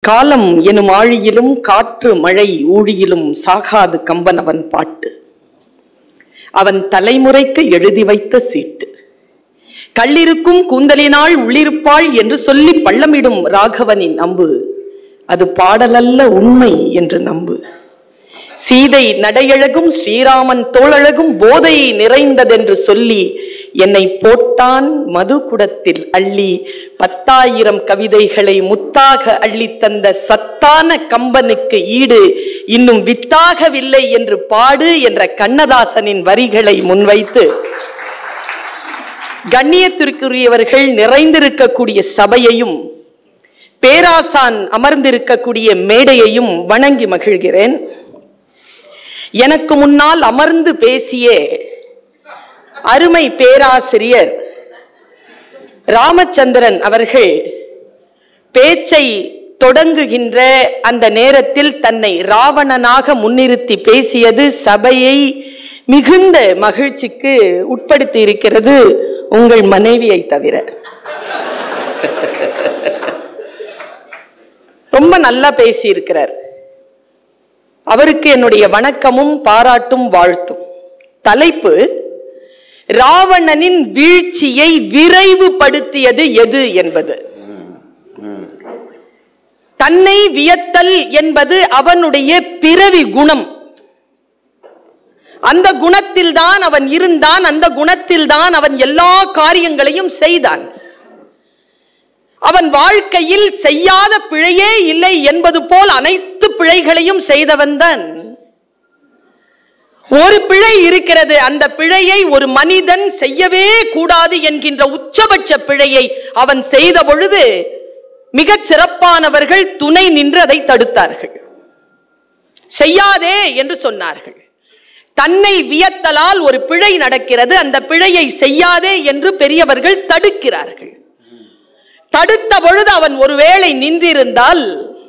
காலம் எனும் ஆழியிலும் காற்று மழை ஊழியிலும் சாகாது கம்பன் அவன் பாட்டு அவன் தலைமுறைக்கு எழுதி வைத்த சீட்டு கள்ளிருக்கும் கூந்தலினாள் உள்ளிருப்பாள் என்று சொல்லி பள்ளமிடும் ராகவனின் அம்பு அது பாடலல்ல உண்மை என்று நம்பு சீதை நடையழகும் ஸ்ரீராமன் தோளழகும் போதை நிறைந்ததென்று சொல்லி என்னை போட்டான் மது குடத்தில் அள்ளி பத்தாயிரம் கவிதைகளை முத்தாக அள்ளித் தந்த சத்தான கம்பனுக்கு ஈடு இன்னும் வித்தாகவில்லை என்று பாடு என்ற கண்ணதாசனின் வரிகளை முன்வைத்து கண்ணியத்திற்குரியவர்கள் நிறைந்திருக்கக்கூடிய சபையையும் பேராசான் அமர்ந்திருக்கக்கூடிய மேடையையும் வணங்கி மகிழ்கிறேன் எனக்கு முன்னால் அமர்ந்து பேசிய அருமை பேராசிரியர் ராமச்சந்திரன் அவர்கள் பேச்சை தொடங்குகின்ற அந்த நேரத்தில் தன்னை ராவணனாக முன்னிறுத்தி பேசியது சபையை மிகுந்த மகிழ்ச்சிக்கு உட்படுத்தி இருக்கிறது உங்கள் மனைவியை தவிர ரொம்ப நல்லா பேசி இருக்கிறார் அவருக்கு என்னுடைய வணக்கமும் பாராட்டும் வாழ்த்தும் தலைப்பு ராவணனின் வீழ்ச்சியை விரைவுபடுத்தியது எது என்பது தன்னை வியத்தல் என்பது அவனுடைய பிறவி குணம் அந்த குணத்தில் தான் அவன் இருந்தான் அந்த குணத்தில் தான் அவன் எல்லா காரியங்களையும் செய்தான் அவன் வாழ்க்கையில் செய்யாத பிழையே இல்லை என்பது போல் அனைத்து பிழைகளையும் செய்தவன்தான் ஒரு பிழை இருக்கிறது அந்த பிழையை ஒரு மனிதன் செய்யவே கூடாது என்கின்ற உச்சபட்ச பிழையை அவன் செய்த பொழுது மிகச் சிறப்பானவர்கள் துணை நின்று அதை தடுத்தார்கள் செய்யாதே என்று சொன்னார்கள் தன்னை வியத்தலால் ஒரு பிழை நடக்கிறது அந்த பிழையை செய்யாதே என்று பெரியவர்கள் தடுக்கிறார்கள் தடுத்த பொழுது அவன் ஒருவேளை நின்றிருந்தால்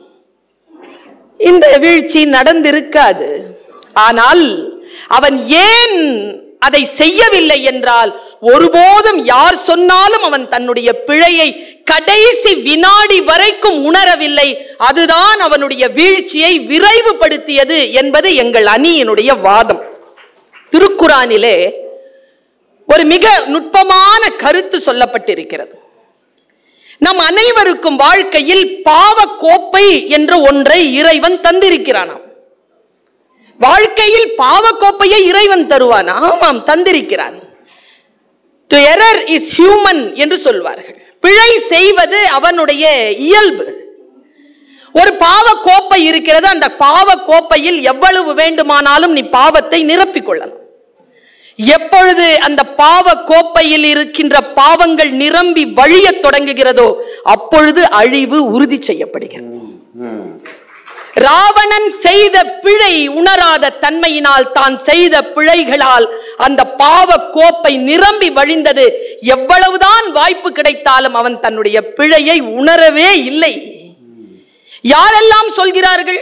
இந்த வீழ்ச்சி நடந்திருக்காது ஆனால் அவன் ஏன் அதை செய்யவில்லை என்றால் ஒருபோதும் யார் சொன்னாலும் அவன் தன்னுடைய பிழையை கடைசி வினாடி வரைக்கும் உணரவில்லை அதுதான் அவனுடைய வீழ்ச்சியை விரைவுபடுத்தியது என்பது எங்கள் அணியினுடைய வாதம் திருக்குறானிலே ஒரு மிக நுட்பமான கருத்து சொல்லப்பட்டிருக்கிறது நம் அனைவருக்கும் வாழ்க்கையில் பாவ கோப்பை என்ற ஒன்றை இறைவன் தந்திருக்கிறானாம் வாழ்க்கையில் பாவ கோப்பையை இறைவன் தருவான் ஆமாம் தந்திருக்கிறான் டு எரர் இஸ் ஹியூமன் என்று சொல்வார்கள் பிழை செய்வது அவனுடைய இயல்பு ஒரு பாவ கோப்பை இருக்கிறது அந்த பாவ கோப்பையில் எவ்வளவு வேண்டுமானாலும் நீ பாவத்தை நிரப்பிக் கொள்ளலாம் எப்பொழுது அந்த பாவ கோப்பையில் இருக்கின்ற பாவங்கள் நிரம்பி வழியத் தொடங்குகிறதோ அப்பொழுது அழிவு உறுதி செய்யப்படுகிறது ராவணன் செய்த பிழை உணராத தன்மையினால் தான் செய்த பிழைகளால் அந்த பாவ கோப்பை நிரம்பி வழிந்தது எவ்வளவுதான் வாய்ப்பு கிடைத்தாலும் அவன் தன்னுடைய பிழையை உணரவே இல்லை யாரெல்லாம் சொல்கிறார்கள்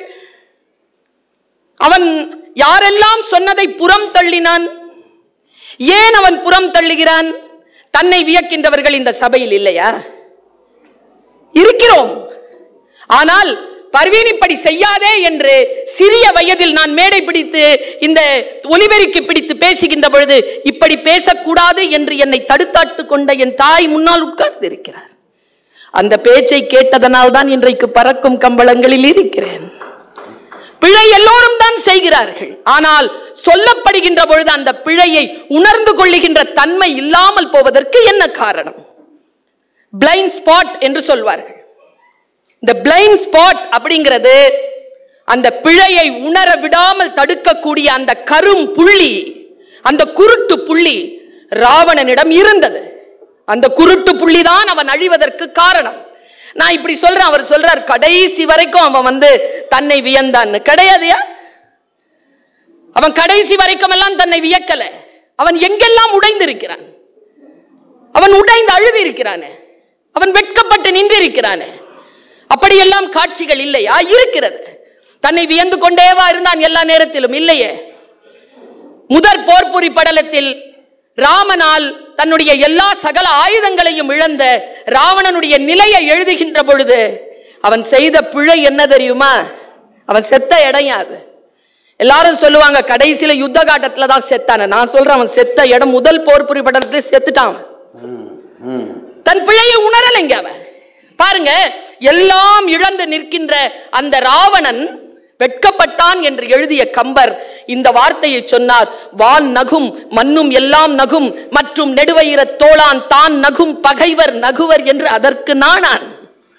அவன் யாரெல்லாம் சொன்னதை புறம் தள்ளினான் ஏன் அவன் புறம் தள்ளுகிறான் தன்னை வியக்கின்றவர்கள் இந்த சபையில் இல்லையா இருக்கிறோம் ஆனால் பர்வீன் இப்படி செய்யாதே என்று சிறிய வயதில் நான் மேடை பிடித்து இந்த ஒலிபெருக்கி பிடித்து பேசுகின்ற பொழுது இப்படி பேசக்கூடாது என்று என்னை தடுத்தாட்டு கொண்ட என் தாய் முன்னால் உட்கார்ந்து இருக்கிறார் அந்த பேச்சை கேட்டதனால் தான் இன்றைக்கு பறக்கும் கம்பளங்களில் இருக்கிறேன் பிழை எல்லோரும் தான் செய்கிறார்கள் ஆனால் சொல்லப்படுகின்ற பொழுது அந்த பிழையை உணர்ந்து கொள்ளுகின்ற தன்மை இல்லாமல் போவதற்கு என்ன காரணம் பிளைண்ட் ஸ்பாட் என்று சொல்வார்கள் இந்த பிளைண்ட் ஸ்பாட் அப்படிங்கிறது அந்த பிழையை உணர விடாமல் தடுக்கக்கூடிய அந்த கரும் புள்ளி அந்த குருட்டு புள்ளி ராவணனிடம் இருந்தது அந்த குருட்டு புள்ளி தான் அவன் அழிவதற்கு காரணம் நான் இப்படி சொல்றேன் அவர் சொல்றார் கடைசி வரைக்கும் அவன் வந்து தன்னை வியந்தான்னு கிடையாதுயா அவன் கடைசி வரைக்கும் எல்லாம் தன்னை வியக்கல அவன் எங்கெல்லாம் உடைந்திருக்கிறான் அவன் உடைந்து அழுது இருக்கிறானே அவன் வெட்கப்பட்டு நின்றிருக்கிறானே அப்படியெல்லாம் காட்சிகள் இல்லையா இருக்கிறது தன்னை வியந்து கொண்டேவா இருந்தான் எல்லா நேரத்திலும் இல்லையே முதற் போர்ப்புரி படலத்தில் ராமனால் தன்னுடைய எல்லா சகல ஆயுதங்களையும் இழந்த ராவணனுடைய நிலையை எழுதுகின்ற பொழுது அவன் செய்த பிழை என்ன தெரியுமா அவன் செத்த இடம் அது எல்லாரும் சொல்லுவாங்க கடைசியில யுத்த காட்டத்துல தான் செத்தான நான் சொல்றேன் அவன் செத்த இடம் முதல் போர் புரிபடத்துல செத்துட்டான் அவன். தன் பிழையை உணரலைங்க அவன் பாருங்க எல்லாம் இழந்து நிற்கின்ற அந்த ராவணன் வெட்கப்பட்டான் என்று எழுதிய கம்பர் இந்த வார்த்தையை சொன்னார் வான் நகும் மண்ணும் எல்லாம் நகும் மற்றும் நெடுவயிர தோளான் தான் நகும் பகைவர் நகுவர் என்று அதற்கு நானான்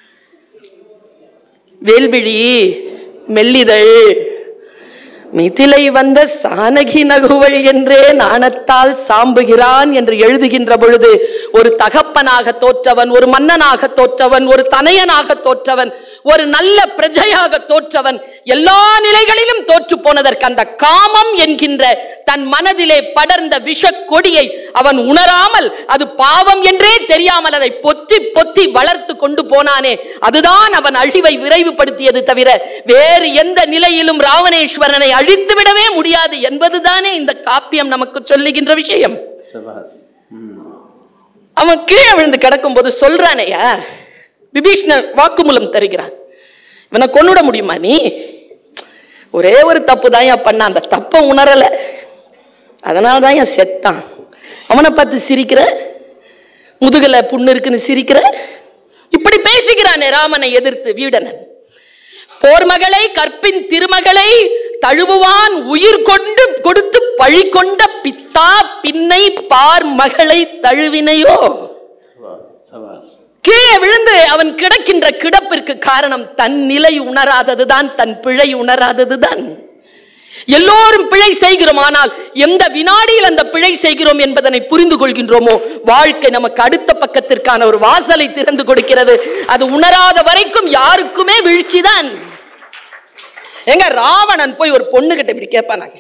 வேல்விழி மெல்லிதழ் மிதிலை வந்த சானகி நகுவள் என்றே நாணத்தால் சாம்புகிறான் என்று எழுதுகின்ற பொழுது ஒரு தகப்பனாக தோற்றவன் ஒரு மன்னனாக தோற்றவன் ஒரு தனையனாக தோற்றவன் ஒரு நல்ல பிரஜையாக தோற்றவன் எல்லா நிலைகளிலும் தோற்று போனதற்கு அந்த காமம் என்கின்ற தன் மனதிலே படர்ந்த விஷ கொடியை அவன் உணராமல் அது பாவம் என்றே தெரியாமல் அதை பொத்தி பொத்தி வளர்த்து கொண்டு போனானே அதுதான் அவன் அழிவை விரைவுபடுத்தியது தவிர வேறு எந்த நிலையிலும் ராவணேஸ்வரனை அழித்து விடவே முடியாது என்பதுதானே இந்த காப்பியம் நமக்கு சொல்லுகின்ற விஷயம் சபாஸ் அவன் கீழே விழுந்து கிடக்கும் போது சொல்றானேயா விபீஷ்ணர் வாக்குமூலம் தருகிறான் இவனை கொன்னுட முடியுமா நீ ஒரே ஒரு தப்பு தான் பண்ண அந்த தப்பை உணரல அதனால தான் என் செத்தான் அவனை பார்த்து சிரிக்கிற முதுகுல புண்ணு இருக்குன்னு சிரிக்கிற இப்படி பேசுகிறானே ராமனை எதிர்த்து வீடனன் போர்மகளை கற்பின் திருமகளை தழுவுவான் உயிர் கொண்டு கொடுத்து பழி கொண்ட பித்தா பின்னை பார் மகளை தழுவினையோ சபாஸ் சபாஸ் கீழே விழுந்து அவன் கிடக்கின்ற கிடப்பிற்கு காரணம் தன் நிலை உணராததுதான் தன் பிழை உணராததுதான் எல்லோரும் பிழை செய்கிறோம் ஆனால் எந்த வினாடியில் அந்த பிழை செய்கிறோம் என்பதனை புரிந்து கொள்கின்றோமோ வாழ்க்கை நமக்கு அடுத்த பக்கத்திற்கான ஒரு வாசலை திறந்து கொடுக்கிறது அது உணராத வரைக்கும் யாருக்குமே வீழ்ச்சிதான் எங்க ராவணன் போய் ஒரு பொண்ணு கிட்ட இப்படி கேட்பானாங்க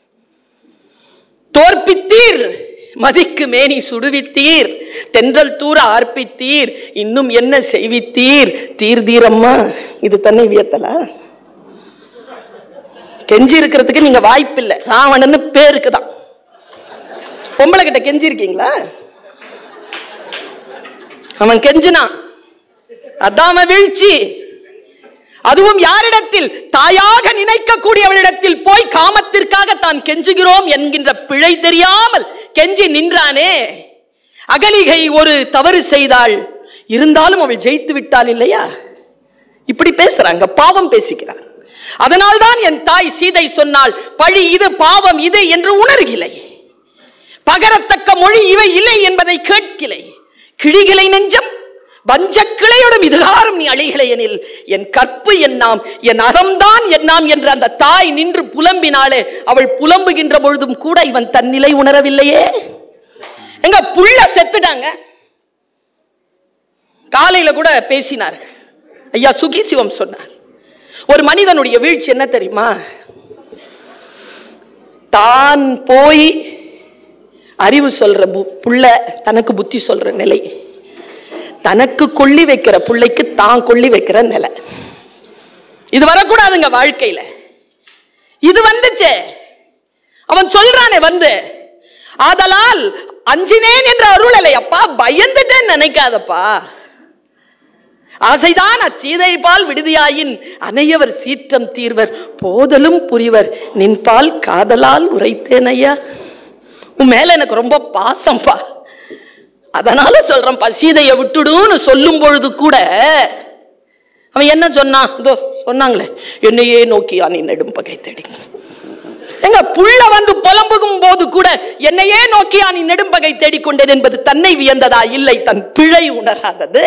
தோற்பித்தீர் மதிக்கு மேனி சுடுவித்தீர் தென்றல் தூர ஆர்ப்பித்தீர் இன்னும் என்ன செய்வித்தீர் தீர்தீரம்மா இது தன்னை வியத்தலா கெஞ்சி இருக்கிறதுக்கு நீங்க வாய்ப்பில்லை ராவணன்னு பேருக்கு தான் பொம்பளை கிட்ட கெஞ்சி இருக்கீங்களா அவன் கெஞ்சினான் அதான் அவன் வீழ்ச்சி அதுவும் யாரிடத்தில் தாயாக நினைக்கக்கூடியவளிடத்தில் போய் காமத்திற்காக தான் கெஞ்சுகிறோம் என்கின்ற பிழை தெரியாமல் கெஞ்சி நின்றானே அகலிகை ஒரு தவறு செய்தாள் இருந்தாலும் அவள் ஜெயித்து விட்டாள் இல்லையா இப்படி பேசுறாங்க பாவம் பேசுகிறார் அதனால்தான் என் தாய் சீதை சொன்னாள் பழி இது பாவம் இது என்று உணர்கிலை பகரத்தக்க மொழி இவை இல்லை என்பதை கேட்கிலை கிழிகிலை நெஞ்சம் வஞ்சக்கிளையோடும் இதுகாரம் நீ அழிகளை எனில் என் கற்பு என்னாம் என் அகம்தான் என்னாம் என்று அந்த தாய் நின்று புலம்பினாலே அவள் புலம்புகின்ற பொழுதும் கூட இவன் தன் நிலை உணரவில்லையே எங்க புள்ள செத்துட்டாங்க காலையில கூட பேசினார்கள் ஐயா சுகி சிவம் சொன்னார் ஒரு மனிதனுடைய வீழ்ச்சி என்ன தெரியுமா தான் போய் அறிவு சொல்ற பு- புள்ள தனக்கு புத்தி சொல்ற நிலை தனக்கு கொள்ளி வைக்கிற புள்ளைக்கு தான் கொள்ளி வைக்கிற நிலை இது வரக்கூடாதுங்க வாழ்க்கையில இது வந்துச்சே அவன் சொல்றானே வந்து ஆதலால் அஞ்சினேன் என்ற அருளலை அப்பா பயந்துட்டேன்னு நினைக்காதப்பா ஆசைதான் அச்சீதைபால் விடுதியாயின் அனையவர் சீற்றம் தீர்வர் போதலும் புரிவர் நின்பால் காதலால் உரைத்தேன் ஐயா உன் மேல எனக்கு ரொம்ப பாசம்பா அதனால சொல்றேன் சீதையை விட்டுடுன்னு சொல்லும் பொழுது கூட அவன் என்ன சொன்னான் இதோ சொன்னாங்களே என்னையே நோக்கியா நீ நெடும் பகை தேடி எங்க புள்ள வந்து புலம்புகும் போது கூட என்னையே நோக்கியா நீ நெடும்பகை தேடிக்கொண்டேன் என்பது தன்னை வியந்ததா இல்லை தன் பிழை உணராதது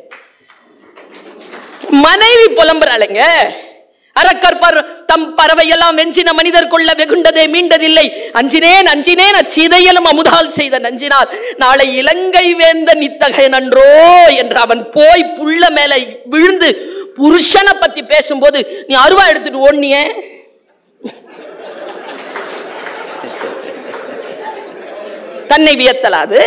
மனைவி புலம்புறாளுங்க அரக்கற்பர் தம் பறவையெல்லாம் வெஞ்சின மனிதர் கொள்ள வெகுண்டதே மீண்டதில்லை அஞ்சினேன் அஞ்சினேன் அச்சீதையலும் அமுதால் செய்த நஞ்சினால் நாளை இலங்கை வேந்த நித்தகை நன்றோ என்று அவன் போய் புள்ள மேல விழுந்து புருஷனை பத்தி பேசும்போது நீ அருவா எடுத்துட்டு ஓடுனியே தன்னை வியத்தலாது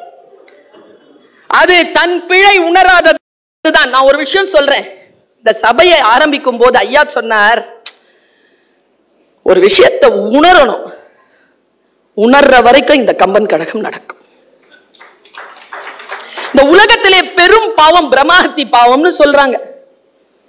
அது தன் பிழை உணராததுதான் நான் ஒரு விஷயம் சொல்றேன் இந்த சபையை ஆரம்பிக்கும் போது ஐயா சொன்னார் ஒரு விஷயத்தை உணரணும் உணர்ற வரைக்கும் இந்த கம்பன் கழகம் நடக்கும் இந்த உலகத்திலே பெரும் பாவம் பிரம்மஹத்தி பாவம்னு சொல்றாங்க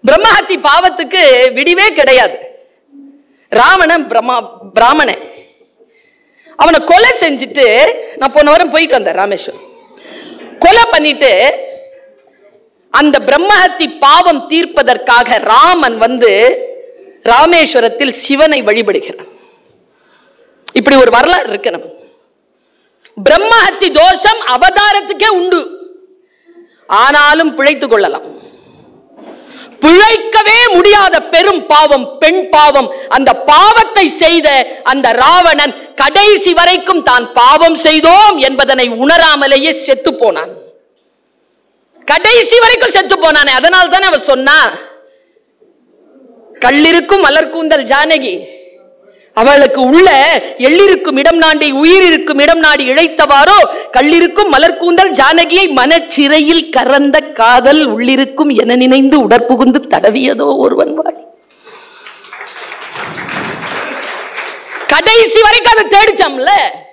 பிரம்மஹத்தி பாவத்துக்கு விடிவே கிடையாது ராவணன் பிரம்மா பிராமணன் அவனை கொலை செஞ்சுட்டு நான் போன வாரம் போயிட்டு வந்தேன் ராமேஸ்வரம் கொலை பண்ணிட்டு அந்த பிரம்மஹத்தி பாவம் தீர்ப்பதற்காக ராமன் வந்து ராமேஸ்வரத்தில் சிவனை வழிபடுகிறான் இப்படி ஒரு வரலாறு இருக்கு நம்ம பிரம்மஹத்தி தோஷம் அவதாரத்துக்கே உண்டு ஆனாலும் பிழைத்துக் கொள்ளலாம் பிழைக்கவே முடியாத பெரும் பாவம் பெண் பாவம் அந்த பாவத்தை செய்த அந்த ராவணன் கடைசி வரைக்கும் தான் பாவம் செய்தோம் என்பதனை உணராமலேயே செத்து போனான் கடைசி வரைக்கும் செத்து போனானே அதனால் தானே அவ சொன்னா கல்லிருக்கும் மலர்கூந்தல் ஜானகி அவளுக்கு உள்ள எள்ளிருக்கும் இடம் நாடி உயிர் இருக்கும் இடம் நாடி இழைத்தவாறோ கல்லிருக்கும் மலர்கூந்தல் ஜானகியை மனச்சிறையில் கறந்த காதல் உள்ளிருக்கும் என நினைந்து உடற்புகுந்து தடவியதோ ஒருவன் வாடி கடைசி வரைக்கும் அதை தேடிச்சாம்ல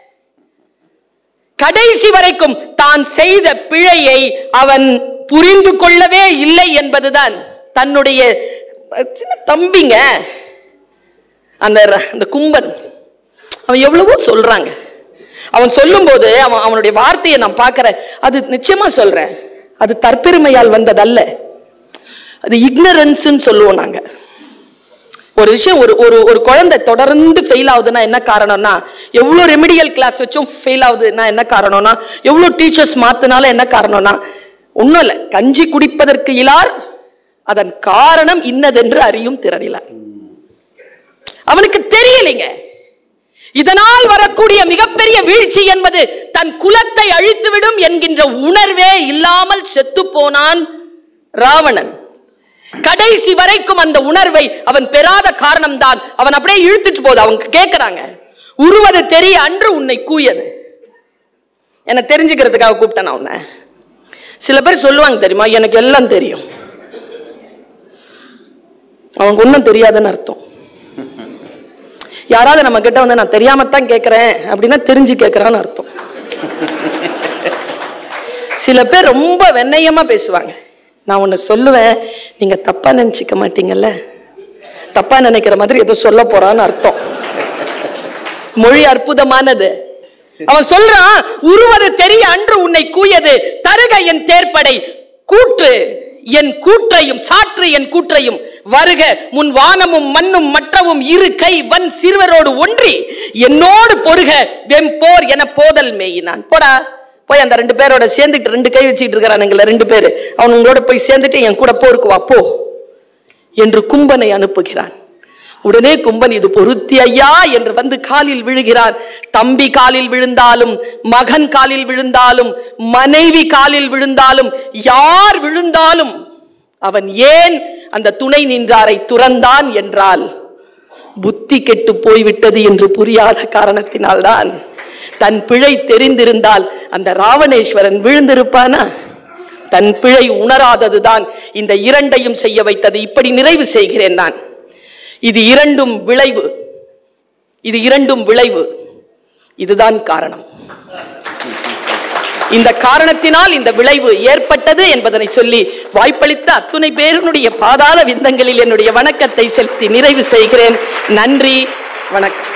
கடைசி வரைக்கும் தான் செய்த பிழையை அவன் புரிந்து கொள்ளவே இல்லை என்பதுதான் தன்னுடைய சின்ன தம்பிங்க அந்த ர- அந்த கும்பன் அவன் எவ்வளவோ சொல்றாங்க அவன் சொல்லும்போது அவன் அவனுடைய வார்த்தையை நான் பார்க்கிறேன் அது நிச்சயமா சொல்றேன் அது தற்பெருமையால் வந்ததல்ல அது இக்னரன்ஸ்ன்னு சொல்லுவோம் நாங்க ஒரு விஷயம் ஒரு ஒரு ஒரு குழந்தை தொடர்ந்து ஃபெயில் ஆகுதுன்னா என்ன காரணம்னா எவ்வளோ ரெமிடியல் கிளாஸ் வச்சும் ஃபெயில் ஆகுதுன்னா என்ன காரணம்னா எவ்வளோ டீச்சர்ஸ் மாத்தினாலும் என்ன காரணம்னா ஒன்றும் இல்லை கஞ்சி குடிப்பதற்கு இலார் அதன் காரணம் இன்னதென்று அறியும் திறனிலார் அவனுக்கு தெரியலைங்க இதனால் வரக்கூடிய மிகப்பெரிய வீழ்ச்சி என்பது தன் குலத்தை அழித்துவிடும் என்கின்ற உணர்வே இல்லாமல் செத்து போனான் ராவணன் கடைசி வரைக்கும் அந்த உணர்வை அவன் பெறாத காரணம்தான் அவன் அப்படியே இழுத்துட்டு போகுது அவங்க கேட்கிறாங்க உருவது தெரிய அன்று உன்னை கூயது என்ன தெரிஞ்சுக்கிறதுக்காக கூப்பிட்டேன் நான் உன்னை சில பேர் சொல்லுவாங்க தெரியுமா எனக்கு எல்லாம் தெரியும் அவங்க ஒன்றும் தெரியாதுன்னு அர்த்தம் யாராவது நம்ம கிட்ட வந்து நான் தெரியாமத்தான் கேட்கிறேன் அப்படின்னா தெரிஞ்சு கேட்கறான்னு அர்த்தம் சில பேர் ரொம்ப வெண்ணயமா பேசுவாங்க நான் ஒன்னு சொல்லுவேன் நீங்க தப்பா நினைச்சுக்க மாட்டீங்கல்ல தப்பா நினைக்கிற மாதிரி ஏதோ சொல்ல போறான்னு அர்த்தம் மொழி அற்புதமானது அவன் சொல்றான் உருவது தெரிய அன்று உன்னை கூயது தருக என் தேர்ப்படை கூற்று என் கூற்றையும் சாற்று என் கூற்றையும் வருக முன் வானமும் மண்ணும் மற்றவும் இரு கை வன் சிறுவரோடு ஒன்றி என்னோடு பொருக வெம்போர் என போதல் மேயினான் போடா போய் அந்த ரெண்டு பேரோட சேர்ந்துட்டு ரெண்டு கை வச்சுட்டு இருக்கிறானுங்கள ரெண்டு பேரு அவன் உங்களோட போய் சேர்ந்துட்டு என் கூட போருக்கு வா போ என்று கும்பனை அனுப்புகிறான் உடனே கும்பன் இது பொருத்தி ஐயா என்று வந்து காலில் விழுகிறான் தம்பி காலில் விழுந்தாலும் மகன் காலில் விழுந்தாலும் மனைவி காலில் விழுந்தாலும் யார் விழுந்தாலும் அவன் ஏன் அந்த துணை நின்றாரை துறந்தான் என்றால் புத்தி கெட்டு போய்விட்டது என்று புரியாத காரணத்தினால்தான் தன் பிழை தெரிந்திருந்தால் அந்த ராவணேஸ்வரன் விழுந்திருப்பானா தன் பிழை உணராததுதான் இந்த இரண்டையும் செய்ய வைத்தது இப்படி நிறைவு செய்கிறேன் நான் இது இரண்டும் விளைவு இது இரண்டும் விளைவு இதுதான் காரணம் இந்த காரணத்தினால் இந்த விளைவு ஏற்பட்டது என்பதனை சொல்லி வாய்ப்பளித்த அத்துணை பேருடைய பாதாள விந்தங்களில் என்னுடைய வணக்கத்தை செலுத்தி நிறைவு செய்கிறேன் நன்றி வணக்கம்